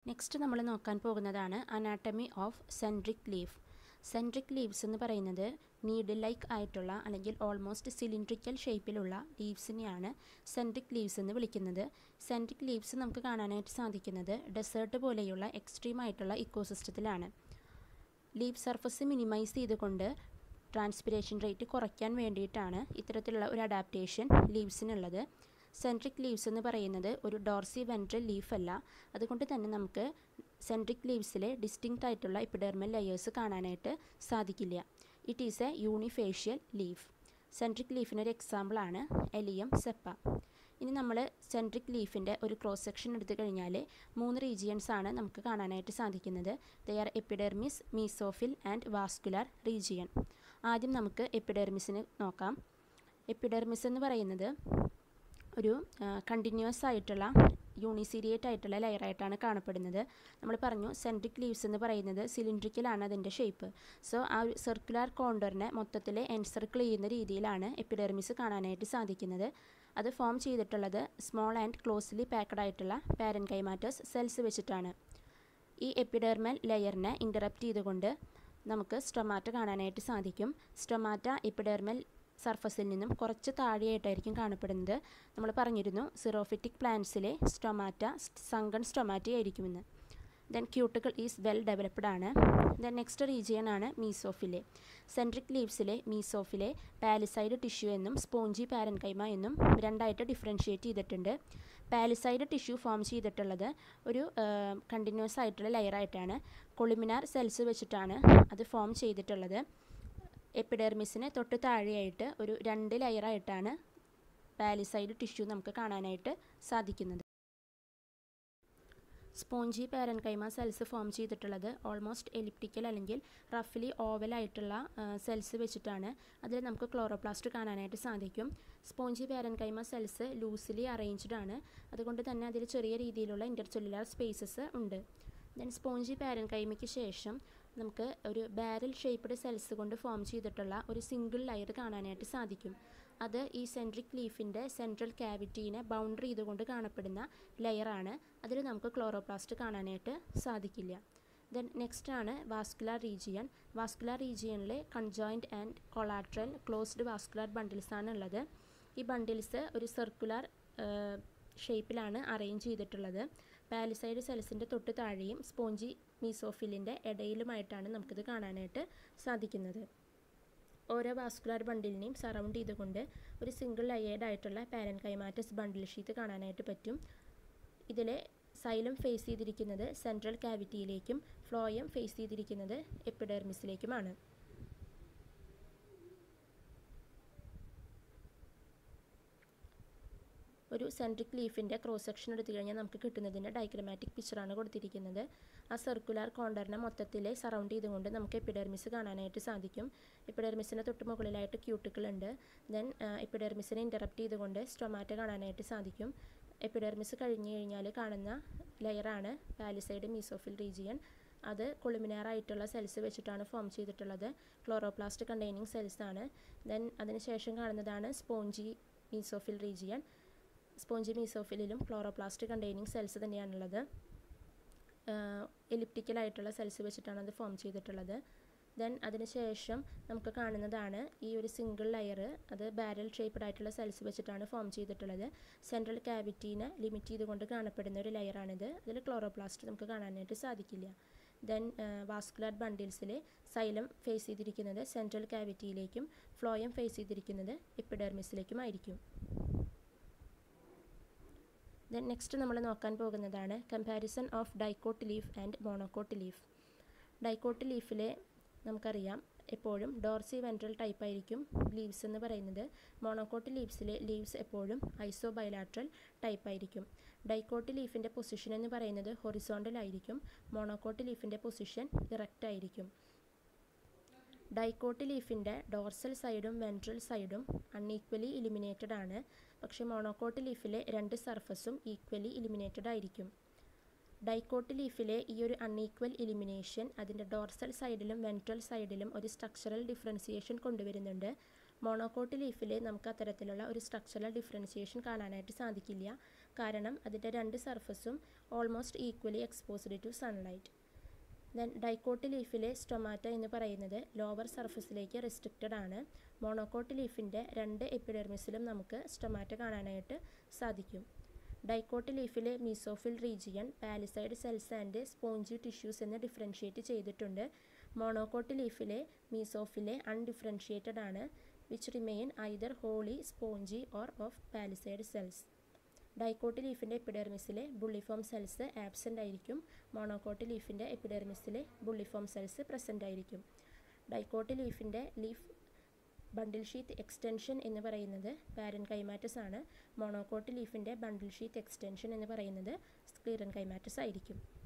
next നമ്മൾ നോക്കാൻ പോകുന്നതാണ് anatomy of centric leaf centric leaves എന്ന് പറയുന്നത് നീഡിൽ ലൈക്ക് ആയിട്ടുള്ള അല്ലെങ്കിൽ ഓൾമോസ്റ്റ് സിലിണ്ട്രിക്കൽ ഷേപ്പിലുള്ള ലീവ്സിനെയാണ് സെൻട്രിക് ലീവ്സ് എന്ന് വിളിക്കുന്നത് സെൻട്രിക് ലീവ്സ് നമുക്ക് കാണാനായിട്ട് സാധിക്കുന്നത് ഡെസേർട്ട് പോലെയുള്ള എക്സ്ട്രീം ആയിട്ടുള്ള ഇക്കോസിസ്റ്റത്തിലാണ് ലീവ് സർഫസ് മിനിമൈസ് ചെയ്തുകൊണ്ട് ട്രാൻസ്പിരേഷൻ റേറ്റ് കുറയ്ക്കാൻ വേണ്ടിയിട്ടാണ് ഇത്തരത്തിലുള്ള ഒരു അഡാപ്റ്റേഷൻ ലീവ്സിനുള്ളത് സെൻട്രിക് ലീവ്സ് എന്ന് പറയുന്നത് ഒരു ഡോർസി വെൻട്രൽ ലീഫ് അല്ല അതുകൊണ്ട് തന്നെ നമുക്ക് സെൻട്രിക് ലീവ്സിലെ ഡിസ്റ്റിങ്ക്റ്റ് ആയിട്ടുള്ള എപ്പിഡെർമൽ ലെയേഴ്സ് കാണാനായിട്ട് സാധിക്കില്ല it is a unifacial leaf centric ലീഫിനൊരു എക്സാമ്പിളാണ് എലിയം സെപ്പ ഇനി നമ്മൾ സെൻട്രിക് ലീഫിൻ്റെ ഒരു ക്രോസ് സെക്ഷൻ എടുത്തു കഴിഞ്ഞാൽ മൂന്ന് റീജിയൻസ് ആണ് നമുക്ക് കാണാനായിട്ട് സാധിക്കുന്നത് they are epidermis mesophyll and vascular region ആദ്യം നമുക്ക് എപ്പിഡെർമിസിന് നോക്കാം എപ്പിഡെർമിസ് എന്ന് പറയുന്നത് ഒരു കണ്ടിന്യൂസ് ആയിട്ടുള്ള യൂണിസീരിയേറ്റ് ആയിട്ടുള്ള ലെയറായിട്ടാണ് കാണപ്പെടുന്നത് നമ്മൾ പറഞ്ഞു സെൻട്രിക് ലീവ്സ് എന്ന് പറയുന്നത് സിലിണ്ട്രിക്കലാണ് അതിൻ്റെ ഷേപ്പ് സോ ആ ഒരു സർക്കുലർ കോണ്ടറിനെ മൊത്തത്തിൽ എൻസർക്കിൾ ചെയ്യുന്ന രീതിയിലാണ് എപ്പിഡെർമിസ് കാണാനായിട്ട് സാധിക്കുന്നത് അത് ഫോം ചെയ്തിട്ടുള്ളത് സ്മോൾ ആൻഡ് ക്ലോസ്ലി പാക്കഡ് ആയിട്ടുള്ള പാരൻ കൈമാറ്റേഴ്സ് സെൽസ് വെച്ചിട്ടാണ് ഈ എപ്പിഡെർമൽ ലെയറിനെ ഇൻ്ററപ്റ്റ് ചെയ്തുകൊണ്ട് നമുക്ക് സ്റ്റൊമാറ്റ കാണാനായിട്ട് സാധിക്കും സ്റ്റൊമാറ്റ എപ്പിഡെർമൽ സർഫസിൽ നിന്നും കുറച്ച് താഴെയായിട്ടായിരിക്കും കാണപ്പെടുന്നത് നമ്മൾ പറഞ്ഞിരുന്നു സിറോഫിറ്റിക് പ്ലാന്റ്സിലെ സ്റ്റൊമാറ്റ സങ്കൺ സ്റ്റൊമാറ്റ ആയിരിക്കുമെന്ന് then cuticle is well developed ആണ് ദെൻ നെക്സ്റ്റ് റീജിയൻ ആണ് മീസോഫിലെ സെൻട്രിക് ലീവ്സിലെ മീസോഫിലെ പാലിസൈഡ് ടിഷ്യൂ എന്നും സ്പോഞ്ചി പാരൻകൈമ എന്നും രണ്ടായിട്ട് ഡിഫറൻഷ്യേറ്റ് ചെയ്തിട്ടുണ്ട് പാലിസൈഡ് ടിഷ്യൂ ഫോം ചെയ്തിട്ടുള്ളത് ഒരു കണ്ടിന്യൂസ് ആയിട്ടുള്ള ലെയറായിട്ടാണ് കൊളിമിനാർ സെൽസ് വെച്ചിട്ടാണ് അത് ഫോം ചെയ്തിട്ടുള്ളത് എപ്പിഡെർമിസിന് തൊട്ട് താഴെയായിട്ട് ഒരു രണ്ട് ലെയറായിട്ടാണ് പാലിസൈഡ് ടിഷ്യൂ നമുക്ക് കാണാനായിട്ട് സാധിക്കുന്നത് സ്പോഞ്ചി പാരൻകൈമ സെൽസ് ഫോം ചെയ്തിട്ടുള്ളത് ഓൾമോസ്റ്റ് എലിപ്റ്റിക്കൽ അല്ലെങ്കിൽ റഫ്ലി ഓവൽ ആയിട്ടുള്ള സെൽസ് വെച്ചിട്ടാണ് അതിൽ നമുക്ക് ക്ലോറോപ്ലാസ്റ്റ് കാണാനായിട്ട് സാധിക്കും spongy parenchyma cells loosely arranged ആണ് അതുകൊണ്ട് തന്നെ അതിൽ ചെറിയ രീതിയിലുള്ള ഇൻ്റർസെല്ലുലാർ സ്പേസസ് ഉണ്ട് ദെൻ സ്പോഞ്ചി പാരൻകൈമയ്ക്ക് ശേഷം നമുക്ക് ഒരു ബാരൽ ഷേപ്പ്ഡ് സെൽസ് കൊണ്ട് ഫോം ചെയ്തിട്ടുള്ള ഒരു സിംഗിൾ ലെയർ കാണാനായിട്ട് സാധിക്കും അത് ഈ സെൻട്രിക് ലീഫിൻ്റെ സെൻട്രൽ ക്യാവിറ്റീനെ ബൗണ്ടറി ചെയ്തുകൊണ്ട് കാണപ്പെടുന്ന ലെയറാണ് അതിൽ നമുക്ക് ക്ലോറോപ്ലാസ്റ്റ് കാണാനായിട്ട് സാധിക്കില്ല ദെൻ നെക്സ്റ്റ് ആണ് വാസ്കുലാർ റീജിയൻ വാസ്കുലാർ റീജിയനിലെ conjoint and collateral closed vascular bundles ആണ് ഉള്ളത് ഈ ബണ്ടിൽസ് ഒരു സർക്കുലർ ഷേപ്പിലാണ് അറേഞ്ച് ചെയ്തിട്ടുള്ളത് പാലിസൈഡ് സെൽസിൻ്റെ തൊട്ട് താഴെയും സ്പോഞ്ചി മീസോഫിലിൻ്റെ ഇടയിലുമായിട്ടാണ് നമുക്കിത് കാണാനായിട്ട് സാധിക്കുന്നത് ഓരോ വാസ്കുലാർ ബണ്ടിലിനെയും സറൗണ്ട് ചെയ്തുകൊണ്ട് ഒരു സിംഗിൾ ലയേഡ് ആയിട്ടുള്ള പാരൻകൈമാറ്റസ് ബണ്ടിൽ ഷീറ്റ് കാണാനായിട്ട് പറ്റും ഇതിലെ സൈലം ഫേസ് ചെയ്തിരിക്കുന്നത് സെൻട്രൽ ക്യാവിറ്റിയിലേക്കും ഫ്ലോയം ഫേസ് ചെയ്തിരിക്കുന്നത് എപ്പിഡെർമിസിലേക്കുമാണ് ഒരു സെൻട്രിക് ലീഫിൻ്റെ ക്രോസ് സെക്ഷൻ എടുത്തു കഴിഞ്ഞാൽ നമുക്ക് കിട്ടുന്നതിൻ്റെ ഡയഗ്രമാറ്റിക് പിക്ചറാണ് കൊടുത്തിരിക്കുന്നത് ആ സർക്കുലർ കോണ്ടറിനെ മൊത്തത്തിൽ സറൗണ്ട് ചെയ്തുകൊണ്ട് നമുക്ക് എപ്പിഡെർമിസ് കാണാനായിട്ട് സാധിക്കും എപ്പിഡെർമിസിന് തൊട്ട് മുകളിലായിട്ട് ക്യൂട്ടിക്കിൾ ഉണ്ട് ദെൻ എപ്പിഡെർമിസിനെ ഇൻ്ററപ്റ്റ് ചെയ്തുകൊണ്ട് സ്റ്റൊമാറ്റ കാണാനായിട്ട് സാധിക്കും എപ്പിഡെർമിസ് കഴിഞ്ഞ് കഴിഞ്ഞാൽ കാണുന്ന ലെയറാണ് പാലിസൈഡ് മീസോഫിൽ റീജിയൻ അത് കൊളുമിനാറായിട്ടുള്ള സെൽസ് വെച്ചിട്ടാണ് ഫോം ചെയ്തിട്ടുള്ളത് ക്ലോറോപ്ലാസ്റ്റ് കണ്ടെയ്നിങ് സെൽസ് ആണ് ദെൻ അതിനുശേഷം കാണുന്നതാണ് സ്പോഞ്ചി മീസോഫിൽ റീജിയൻ സ്പോഞ്ചി മീസോഫിലിലും ക്ലോറോപ്ലാസ്റ്റ് കണ്ടെയ്നിങ് സെൽസ് തന്നെയാണുള്ളത് എലിപ്റ്റിക്കലായിട്ടുള്ള സെൽസ് വെച്ചിട്ടാണ് അത് ഫോം ചെയ്തിട്ടുള്ളത് ദെൻ അതിനുശേഷം നമുക്ക് കാണുന്നതാണ് ഈ ഒരു സിംഗിൾ ലെയർ അത് ബാരൽ ഷേപ്പ്ഡ് ആയിട്ടുള്ള സെൽസ് വെച്ചിട്ടാണ് ഫോം ചെയ്തിട്ടുള്ളത് സെൻട്രൽ ക്യാവിറ്റീനെ ലിമിറ്റ് ചെയ്തുകൊണ്ട് കാണപ്പെടുന്ന ഒരു ലെയറാണിത് അതിൽ ക്ലോറോപ്ലാസ്റ്റ് നമുക്ക് കാണാനായിട്ട് സാധിക്കില്ല ദെൻ വാസ്കുലർ ബണ്ടിൽസിൽ സൈലം ഫേസ് ചെയ്തിരിക്കുന്നത് സെൻട്രൽ ക്യാവിറ്റിയിലേക്കും ഫ്ലോയം ഫേസ് ചെയ്തിരിക്കുന്നത് എപ്പിഡെർമിസിലേക്കുമായിരിക്കും ദെൻ നെക്സ്റ്റ് നമ്മൾ നോക്കാൻ പോകുന്നതാണ് comparison of dicot leaf and monocot leaf dicot ലീഫിലെ നമുക്കറിയാം എപ്പോഴും ഡോർസി വെൻട്രൽ ടൈപ്പ് ആയിരിക്കും ലീവ്സ് എന്ന് പറയുന്നത് മോണോക്കോട്ട് ലീവ്സിലെ ലീവ്സ് എപ്പോഴും ഐസോ ബൈലാട്രൽ ടൈപ്പ് ആയിരിക്കും ഡൈക്കോട്ട് ലീഫിൻ്റെ പൊസിഷൻ എന്ന് പറയുന്നത് ഹൊറിസോണ്ടൽ ആയിരിക്കും മോണോക്കോട്ട് ലീഫിൻ്റെ പൊസിഷൻ ഇറക്റ്റ് ആയിരിക്കും ഡൈക്കോട്ട് ലീഫിൻ്റെ ഡോർസൽ സൈഡും വെൻട്രൽ സൈഡും അൺഈക്വലി ഇലിമിനേറ്റഡ് ആണ് പക്ഷേ മോണോക്കോട്ട് ലീഫിലെ രണ്ട് സർഫസും ഈക്വലി ഇലിമിനേറ്റഡ് ആയിരിക്കും ഡൈക്കോട്ട് ലീഫിലെ ഈ ഒരു അൺഈക്വൽ ഇലിമിനേഷൻ അതിൻ്റെ ഡോർസൽ സൈഡിലും വെൻട്രൽ സൈഡിലും ഒരു സ്ട്രക്ചറൽ ഡിഫറൻസിയേഷൻ കൊണ്ടുവരുന്നുണ്ട് മോണോക്കോട്ട് ലീഫിൽ നമുക്ക് അത്തരത്തിലുള്ള ഒരു സ്ട്രക്ചറൽ ഡിഫറൻസിയേഷൻ കാണാനായിട്ട് സാധിക്കില്ല കാരണം അതിൻ്റെ രണ്ട് സർഫസും almost equally exposed to sunlight then dicot ലീഫിലെ സ്റ്റൊമാറ്റ എന്ന് പറയുന്നത് ലോവർ സർഫസിലേക്ക് റെസ്ട്രിക്റ്റഡ് ആണ് മോണോക്കോട്ട് ലീഫിൻ്റെ രണ്ട് എപ്പിഡെർമിസിലും നമുക്ക് സ്റ്റൊമാറ്റ കാണാനായിട്ട് സാധിക്കും ഡൈക്കോട്ട് ലീഫിലെ mesophyll region palisade cells and spongy tissues എന്ന് ഡിഫറൻഷിയേറ്റ് ചെയ്തിട്ടുണ്ട് മോണോക്കോട്ട് ലീഫിലെ മീസോഫിലെ അൺഡിഫറൻഷിയേറ്റഡ് ആണ് which remain either wholly spongy or of palisade cells dicot ലീഫിൻ്റെ എപ്പിഡെർമിസിലെ ബുള്ളിഫോം സെൽസ് ആബ്സെൻ്റ് ആയിരിക്കും മോണോക്കോട്ട് ലീഫിൻ്റെ എപ്പിഡെർമിസിലെ ബുള്ളിഫോം സെൽസ് പ്രസൻ്റ് ആയിരിക്കും dicot ലീഫിൻ്റെ leaf bundle sheath extension എന്ന് പറയുന്നത് പാരൻ കൈമാറ്റസ് ആണ് മോണോക്കോട്ട് ലീഫിൻ്റെ ബണ്ടിൽ ഷീത്ത് എക്സ്റ്റൻഷൻ എന്ന് പറയുന്നത് സ്ക്ലീറൻ കൈമാറ്റസ് ആയിരിക്കും